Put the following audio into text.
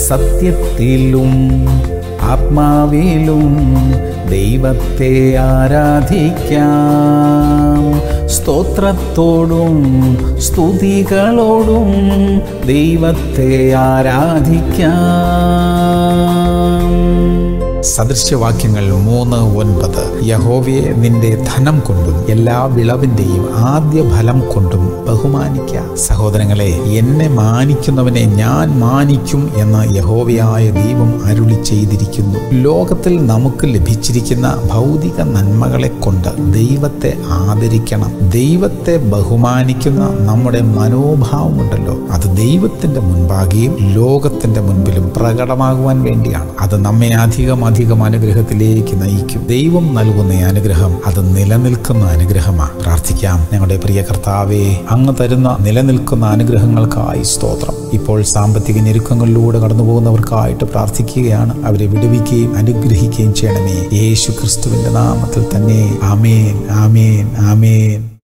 സത്യത്തിലും ആത്മാവിലും ദൈവത്തെ ആരാധിക്കാം സ്തോത്രത്തോടും സ്തുതികളോടും ദൈവത്തെ ആരാധിക്കാം സദൃശ്യവാക്യങ്ങൾ മൂന്ന് ഒൻപത് യഹോവയെ നിന്റെ ധനം കൊണ്ടും എല്ലാ വിളവിന്റെയും ആദ്യ ഫലം കൊണ്ടും ബഹുമാനിക്ക സഹോദരങ്ങളെ എന്നെ മാനിക്കുന്നവനെ ഞാൻ മാനിക്കും എന്ന് യഹോവയായ ദൈവം അരുളി ചെയ്തിരിക്കുന്നു ലോകത്തിൽ നമുക്ക് ലഭിച്ചിരിക്കുന്ന ഭൗതിക നന്മകളെ കൊണ്ട് ദൈവത്തെ ആദരിക്കണം ദൈവത്തെ ബഹുമാനിക്കുന്ന നമ്മുടെ മനോഭാവമുണ്ടല്ലോ അത് ദൈവത്തിന്റെ മുൻപാകെയും ലോകത്തിന്റെ മുൻപിലും പ്രകടമാകുവാൻ വേണ്ടിയാണ് അത് നമ്മെ അധികം അധികം അനുഗ്രഹത്തിലേക്ക് നയിക്കും ദൈവം നൽകുന്ന ഈ അനുഗ്രഹം അത് നിലനിൽക്കുന്ന അനുഗ്രഹമാണ് പ്രാർത്ഥിക്കാം ഞങ്ങളുടെ പ്രിയ കർത്താവേ അങ്ങ് തരുന്ന നിലനിൽക്കുന്ന അനുഗ്രഹങ്ങൾക്കായി സ്തോത്രം ഇപ്പോൾ സാമ്പത്തിക ഞെരുക്കങ്ങളിലൂടെ കടന്നു പോകുന്നവർക്കായിട്ട് പ്രാർത്ഥിക്കുകയാണ് അവരെ വിടുവിക്കുകയും അനുഗ്രഹിക്കുകയും ചെയ്യണമേ യേശു ക്രിസ്തുവിന്റെ നാമത്തിൽ തന്നെ ആമേൻ ആമേൻ ആമേൻ